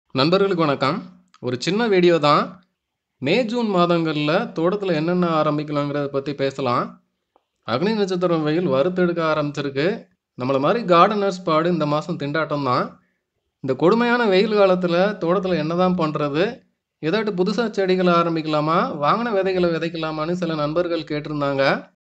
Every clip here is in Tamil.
நண்பர்களுக்கு வணக்கம் ஒரு சின்ன வீடியோ தான் மே ஜூன் மாதங்களில் தோட்டத்தில் என்னென்ன ஆரம்பிக்கலாங்கிறத பற்றி பேசலாம் அக்னி நட்சத்திரம் வெயில் வறுத்தெடுக்க ஆரம்பிச்சிருக்கு நம்மளை மாதிரி கார்டனர்ஸ் பாடு இந்த மாதம் திண்டாட்டம் தான் இந்த கொடுமையான வெயில் காலத்தில் தோட்டத்தில் என்ன தான் பண்ணுறது ஏதாட்டு புதுசாக செடிகளை ஆரம்பிக்கலாமா வாங்கின விதைகளை விதைக்கலாமான்னு சில நண்பர்கள் கேட்டிருந்தாங்க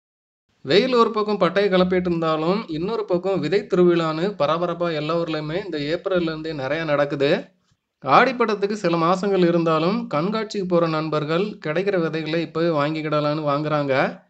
வெயில் ஒரு பக்கம் பட்டையை கிளப்பிட்டு இருந்தாலும் இன்னொரு பக்கம் விதை திருவிழான்னு பரபரப்பாக எல்லா ஊர்லேயுமே இந்த ஏப்ரல்லேருந்தே நிறையா நடக்குது ஆடிப்பட்டத்துக்கு சில மாதங்கள் இருந்தாலும் கண்காட்சிக்கு போகிற நண்பர்கள் கிடைக்கிற விதைகளை இப்போவே வாங்கிக்கிடலான்னு வாங்குறாங்க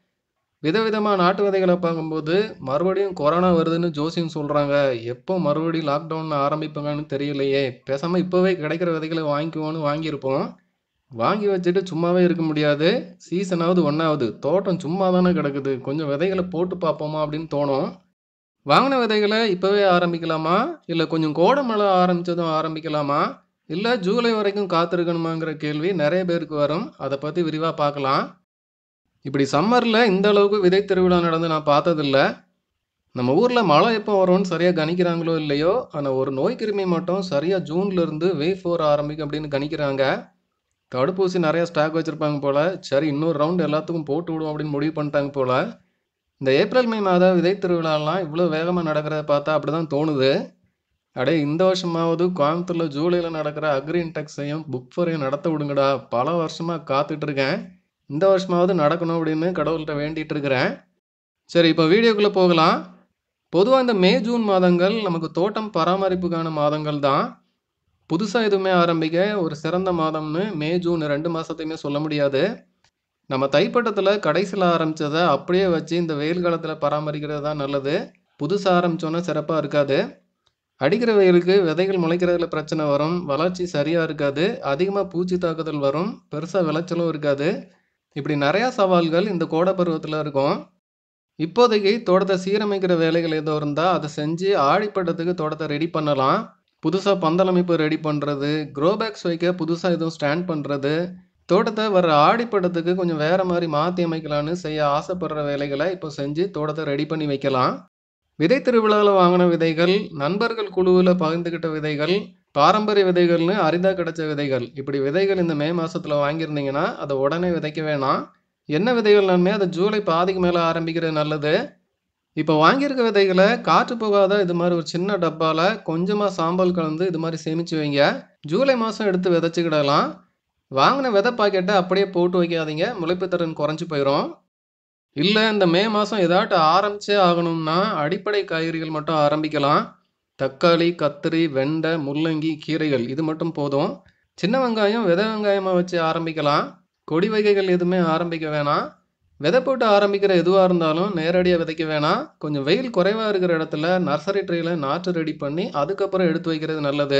விதவிதமாக நாட்டு விதைகளை பார்க்கும்போது மறுபடியும் கொரோனா வருதுன்னு ஜோசியம் சொல்கிறாங்க எப்போ மறுபடியும் லாக்டவுன் ஆரம்பிப்பாங்கன்னு தெரியலையே பேசாமல் இப்போவே கிடைக்கிற விதைகளை வாங்கிக்குவோன்னு வாங்கியிருப்போம் வாங்கி வச்சுட்டு சும்மாவே இருக்க முடியாது சீசனாவது ஒன்றாவது தோட்டம் சும்மா தானே கிடக்குது கொஞ்சம் விதைகளை போட்டு பார்ப்போமா அப்படின்னு தோணும் வாங்கின விதைகளை இப்போவே ஆரம்பிக்கலாமா இல்லை கொஞ்சம் கோடை மழை ஆரம்பித்ததும் ஆரம்பிக்கலாமா இல்லை ஜூலை வரைக்கும் காத்திருக்கணுமாங்கிற கேள்வி நிறைய பேருக்கு வரும் அதை பற்றி விரிவாக பார்க்கலாம் இப்படி சம்மரில் இந்த அளவுக்கு விதை திருவிழா நடந்து நான் பார்த்ததில்ல நம்ம ஊரில் மழை எப்போ வரும்னு சரியாக கணிக்கிறாங்களோ இல்லையோ ஆனால் ஒரு நோய் கிருமி மட்டும் சரியாக ஜூன்லேருந்து வே ஃபோர் ஆரம்பிக்கும் அப்படின்னு கணிக்கிறாங்க தடுப்பூசி நிறைய ஸ்டாக் வச்சுருப்பாங்க போல் சரி இன்னொரு ரவுண்ட் எல்லாத்துக்கும் போட்டு விடுவோம் அப்படின்னு முடிவு பண்ணிட்டாங்க போல் இந்த ஏப்ரல் மே மாத விதை திருவிழாலாம் இவ்வளோ வேகமாக நடக்கிறத பார்த்தா அப்படி தான் தோணுது அடே இந்த வருஷமாவது கோயம்புத்தூரில் ஜூலையில் நடக்கிற அக்ரி இன்டெக்ஸையும் புக் ஃபோரையும் நடத்த விடுங்கடா பல வருஷமாக காத்துட்டு இருக்கேன் இந்த வருஷமாவது நடக்கணும் அப்படின்னு கடவுள்கிட்ட வேண்டிகிட்டு இருக்கிறேன் சரி இப்போ வீடியோக்குள்ளே போகலாம் பொதுவாக இந்த மே ஜூன் மாதங்கள் நமக்கு தோட்டம் பராமரிப்புக்கான மாதங்கள் தான் புதுசாக எதுவுமே ஆரம்பிக்க ஒரு சிறந்த மாதம்னு மே ஜூன் ரெண்டு மாதத்தையுமே சொல்ல முடியாது நம்ம தைப்பட்டத்தில் கடைசியில் ஆரம்பித்ததை அப்படியே வச்சு இந்த வெயில் காலத்தில் பராமரிக்கிறது தான் நல்லது புதுசாக ஆரம்பித்தோன்னே சிறப்பாக இருக்காது அடிக்கிற வெயிலுக்கு விதைகள் முளைக்கிறதுல பிரச்சனை வரும் வளர்ச்சி சரியாக இருக்காது அதிகமாக பூச்சி தாக்குதல் வரும் பெருசாக விளைச்சலும் இருக்காது இப்படி நிறையா சவால்கள் இந்த கோடை பருவத்தில் இருக்கும் இப்போதைக்கு தோட்டத்தை சீரமைக்கிற வேலைகள் ஏதோ இருந்தால் அதை செஞ்சு ஆடிப்பட்டத்துக்கு தோட்டத்தை ரெடி பண்ணலாம் புதுசாக பந்தலமைப்பு ரெடி பண்ணுறது க்ரோபேக்ஸ் வைக்க புதுசாக எதுவும் ஸ்டாண்ட் பண்ணுறது தோட்டத்தை வர ஆடிப்பட்டத்துக்கு கொஞ்சம் வேறு மாதிரி மாற்றி அமைக்கலான்னு செய்ய ஆசைப்படுற வேலைகளை இப்போ செஞ்சு தோட்டத்தை ரெடி பண்ணி வைக்கலாம் விதை திருவிழாவில் வாங்கின விதைகள் நண்பர்கள் குழுவில் பகிர்ந்துக்கிட்ட விதைகள் பாரம்பரிய விதைகள்னு அரிதாக கிடைச்ச விதைகள் இப்படி விதைகள் இந்த மே மாதத்தில் வாங்கியிருந்தீங்கன்னா அதை உடனே விதைக்க வேணாம் என்ன விதைகள் நன்மை அதை ஜூலை பாதிக்கு மேலே ஆரம்பிக்கிறது நல்லது இப்போ வாங்கியிருக்க விதைகளை காற்று போகாத இது மாதிரி ஒரு சின்ன டப்பாவில் கொஞ்சமாக சாம்பல் கலந்து இது மாதிரி சேமித்து வைங்க ஜூலை மாதம் எடுத்து விதைச்சிக்கிடலாம் வாங்கின விதை பாக்கெட்டை அப்படியே போட்டு வைக்காதீங்க முளைப்பு திறன் குறைஞ்சி போயிடும் இல்லை இந்த மே மாதம் ஏதாட்டும் ஆரம்பிச்சே ஆகணும்னா அடிப்படை காய்கறிகள் மட்டும் ஆரம்பிக்கலாம் தக்காளி கத்திரி வெண்டை முள்ளங்கி கீரைகள் இது மட்டும் போதும் சின்ன வெங்காயம் விதை வெங்காயமாக வச்சு ஆரம்பிக்கலாம் கொடி வகைகள் எதுவுமே ஆரம்பிக்க வேணாம் விதை போட்டு ஆரம்பிக்கிற எதுவாக இருந்தாலும் நேரடியாக விதைக்க வேணாம் கொஞ்சம் வெயில் குறைவாக இருக்கிற இடத்துல நர்சரி ட்ரேயில் நாற்று ரெடி பண்ணி அதுக்கப்புறம் எடுத்து வைக்கிறது நல்லது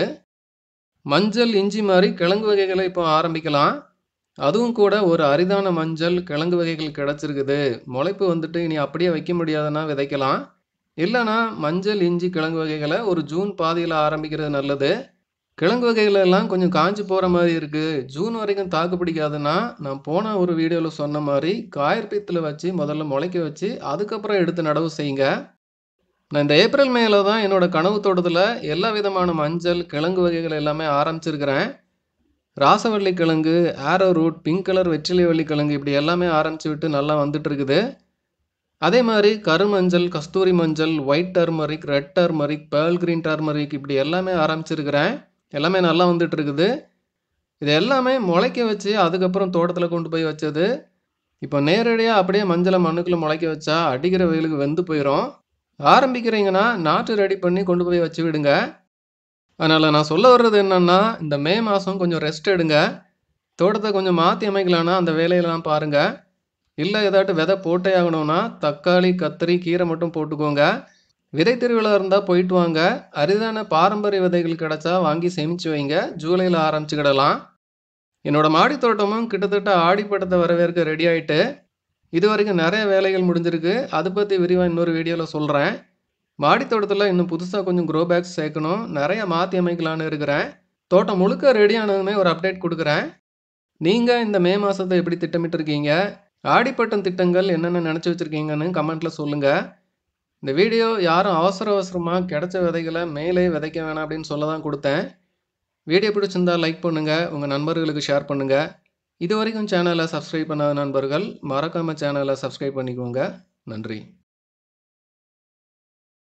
மஞ்சள் இஞ்சி மாதிரி கிழங்கு வகைகளை இப்போ ஆரம்பிக்கலாம் அதுவும் கூட ஒரு அரிதான மஞ்சள் கிழங்கு வகைகள் கிடச்சிருக்குது முளைப்பு வந்துட்டு இனி அப்படியே வைக்க முடியாதுன்னா விதைக்கலாம் இல்லைனா மஞ்சள் இஞ்சி கிழங்கு வகைகளை ஒரு ஜூன் பாதியில் ஆரம்பிக்கிறது நல்லது கிழங்கு வகைகள் எல்லாம் கொஞ்சம் காஞ்சி போகிற மாதிரி இருக்குது ஜூன் வரைக்கும் தாக்கு பிடிக்காதுன்னா நான் போன ஒரு வீடியோவில் சொன்ன மாதிரி காயற்பீத்தில் வச்சு முதல்ல முளைக்க வச்சு அதுக்கப்புறம் எடுத்து நடவு செய்யுங்க நான் இந்த ஏப்ரல் மேல தான் என்னோட கனவு தோட்டத்தில் எல்லா விதமான மஞ்சள் கிழங்கு வகைகள் எல்லாமே ஆரம்பிச்சிருக்கிறேன் ராசவள்ளி கிழங்கு ஆரோ ரூட் பிங்க் கலர் வெற்றிலை வள்ளி கிழங்கு இப்படி எல்லாமே ஆரம்பிச்சு விட்டு நல்லா வந்துட்டு இருக்குது அதே மாதிரி கருமஞ்சள் கஸ்தூரி மஞ்சள் white turmeric red turmeric pearl green turmeric இப்படி எல்லாமே ஆரம்பிச்சிருக்கிறேன் எல்லாமே நல்லா வந்துட்டு இருக்குது இது எல்லாமே முளைக்க வச்சு அதுக்கப்புறம் தோட்டத்தில் கொண்டு போய் வச்சது இப்போ நேரடியாக அப்படியே மஞ்சளை மண்ணுக்குள்ளே முளைக்க வச்சா அடிக்கிற வெயிலுக்கு வெந்து போயிடும் ஆரம்பிக்கிறீங்கன்னா நாற்று ரெடி பண்ணி கொண்டு போய் வச்சு விடுங்க அதனால் நான் சொல்ல வர்றது என்னென்னா இந்த மே மாதம் கொஞ்சம் ரெஸ்ட் எடுங்க தோட்டத்தை கொஞ்சம் மாற்றி அமைக்கலான்னா அந்த வேலையெல்லாம் பாருங்கள் இல்லை ஏதாட்டு விதை போட்டே ஆகணும்னா தக்காளி கத்திரி கீரை மட்டும் போட்டுக்கோங்க விதை திருவிழா இருந்தால் போயிட்டு வாங்க அரிதான பாரம்பரிய விதைகள் கிடச்சா வாங்கி சேமித்து வைங்க ஜூலையில் ஆரம்பிச்சுக்கிடலாம் என்னோட மாடி தோட்டமும் கிட்டத்தட்ட ஆடிப்பட்டத்தை வரவேற்க ரெடி ஆகிட்டு இது வரைக்கும் நிறைய வேலைகள் முடிஞ்சிருக்கு அதை பற்றி விரிவாக இன்னொரு வீடியோவில் சொல்கிறேன் மாடி தோட்டத்தில் இன்னும் புதுசாக கொஞ்சம் க்ரோ பேக்ஸ் சேர்க்கணும் நிறைய மாற்றி அமைக்கலான்னு இருக்கிறேன் தோட்டம் முழுக்க ரெடி ஆனதுமே ஒரு அப்டேட் கொடுக்குறேன் நீங்கள் இந்த மே மாதத்தை எப்படி திட்டமிட்டு இருக்கீங்க ஆடிப்பட்டம் திட்டங்கள் என்னென்ன நினச்சி வச்சுருக்கீங்கன்னு கமெண்ட்டில் சொல்லுங்கள் இந்த வீடியோ யாரும் அவசர அவசரமாக கிடைச்ச விதைகளை மேலே விதைக்க வேணாம் அப்படின்னு சொல்ல தான் கொடுத்தேன் வீடியோ பிடிச்சிருந்தா லைக் பண்ணுங்கள் உங்கள் நண்பர்களுக்கு ஷேர் பண்ணுங்கள் இது வரைக்கும் சேனலை சப்ஸ்கிரைப் பண்ணாத நண்பர்கள் மறக்காமல் சேனலை சப்ஸ்கிரைப் பண்ணிக்கோங்க நன்றி